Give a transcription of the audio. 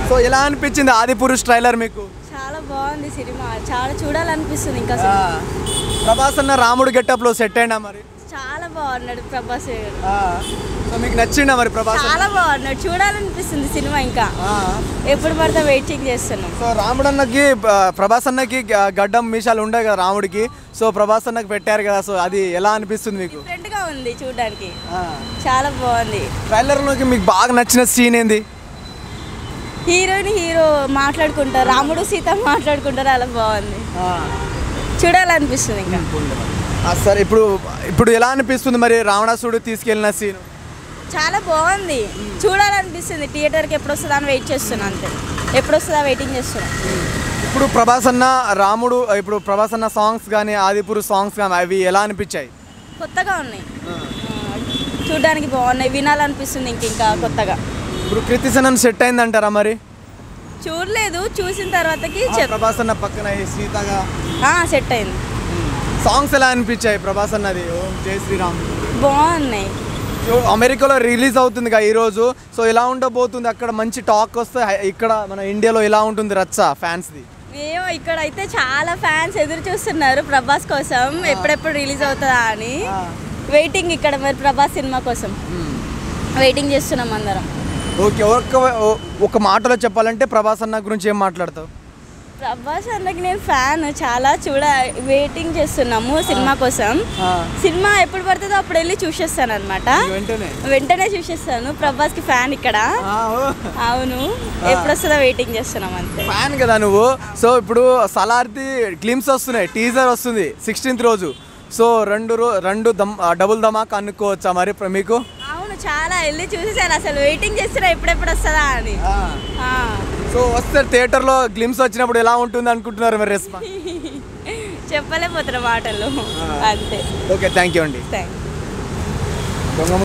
So ఎలా అనిపించింది ఆది పురుష్ ట్రైలర్ మీకు చాలా బాగుంది సినిమా చాలా చూడాలనిపిస్తుంది ఇంకా ఆ, ప్రభాస్ అన్న రాముడు గెటప్లో సెట్ అయినా మరి చాలా బాగున్నాడు ప్రభాస్ గారు. ఆ, సో మీకు నచ్చిందా మరి ప్రభాస్ అన్న? చాలా బాగున్నాడు చూడాలనిపిస్తుంది సినిమా ఇంకా ఆ, ఎప్పుడు పడితే వెయిటింగ్ చేస్తున్నాం సో రాముడు అన్నకి ఆ, ప్రభాస్ అన్నకి గ- గడ్డం మీసాలు ఉండే కదా రాముడికి సో ప్రభాస్ అన్నకి పెట్టారు కదా సో అది ఎలా అనిపిస్తుంది మీకు డిఫరెంట్ గా ఉంది చూడడానికి ఆ, చాలా బాగుంది ట్రైలర్లోకి మీకు బాగా నచ్చిన సీన్ ఏంది హీరోయిన్ హీరో మాట్లాడుకుంటారు రాముడు సీత మాట్లాడుకుంటారు అలా బాగుంది ఆ, చూడాలనిపిస్తుంది ఇంకా ఆ, సరే ఇప్పుడు ఇప్పుడు ఎలా అనిపిస్తుంది మరి రావణాసుడు తీసుకెళ్ళిన సీన్ చాలా బాగుంది చూడాలనిపిస్తుంది థియేటర్కి ఎప్పుడు వస్తుందా అని వెయిట్ చేస్తున్నా అంతే ఎప్పుడు వస్తుందా వెయిటింగ్ చేస్తున్నా ఇప్పుడు ప్రభాస్ అన్న రాముడు ఇప్పుడు ప్రభాస్ అన్న సాంగ్స్ కానీ ఆదిపురు సాంగ్స్ కానీ అవి ఎలా అనిపించాయి కొత్తగా ఉన్నాయి ఆ, చూడ్డానికి బాగున్నాయి వినాలనిపిస్తుంది ఇంక ఇంకా కొత్తగా ఇప్పుడు కృతిసనం సెట్ అయిందంటారా మరి చూడలేదు చూసిన తర్వాతకి ఆ చెప్ ప్రభాస్ అన్న పక్కన ఈ సీతగా సెట్ అయింది సాంగ్స్ ఎలా అనిపించాయి ప్రభాస్ అన్నది ఓం జై శ్రీరామ్ బాగున్నాయి సో అమెరికాలో రిలీజ్ అవుతుంది కదా ఈరోజు సో ఎలా ఉండబోతుంది అక్కడ మంచి టాక్ వస్తే హై- ఇక్కడ మన ఇండియాలో ఎలా ఉంటుంది రచ్చ ఫ్యాన్స్ది ఏమో ఇక్కడ అయితే చాలా ఫ్యాన్స్ ఎదురు చూస్తున్నారు ప్రభాస్ కోసం ఎప్పుడెప్పుడు రిలీజ్ అవుతుందా అని వెయిటింగ్ ఇక్కడ మరి ప్రభాస్ సినిమా కోసం వెయిటింగ్ చేస్తున్నాం అందరం ఓకే ఒక ఒక మాటలో చెప్పాలంటే ప్రభాస్ అన్న గురించి ఏం మాట్లాడతావు ప్రభాస్ అన్నకి నేను ఫ్యాన్ చాలా చూడ వెయిటింగ్ చేస్తున్నాము సినిమా కోసం సినిమా ఎప్పుడు పడుతుందో అప్పుడు వెళ్ళి చూసేస్తాను అనమాట వెంటనే వెంటనే చూసేస్తాను ప్రభాస్కి ఫ్యాన్ ఇక్కడ అవును ఎప్పుడు వస్తుందో వెయిటింగ్ చేస్తున్నాం అంతే ఫ్యాన్ కదా నువ్వు సో ఇప్పుడు సలార్ది గ్లిమ్స్ వస్తున్నాయి టీజర్ వస్తుంది సిక్స్టీన్త్ రోజు సో రెండు రో రెండు దమ్ డబుల్ ధమాక్ అనుకోవచ్చా మరి ప్ర- మీకు అవును చాలా వెళ్ళి చూసేసాను అసలు వెయిటింగ్ చేస్తున్నా ఎప్పుడెప్పుడు వస్తుందా అని ఆ. సో వస్తే థియేటర్లో గ్లిమ్స్ వచ్చినప్పుడు ఎలా ఉంటుంది అనుకుంటున్నారు మరి రెస్పాన్స్ చెప్పలేకపోతున్నా మాటలు అంతే ఓకే థ్యాంక్ యూ అండి థ్యాంక్ దొంగ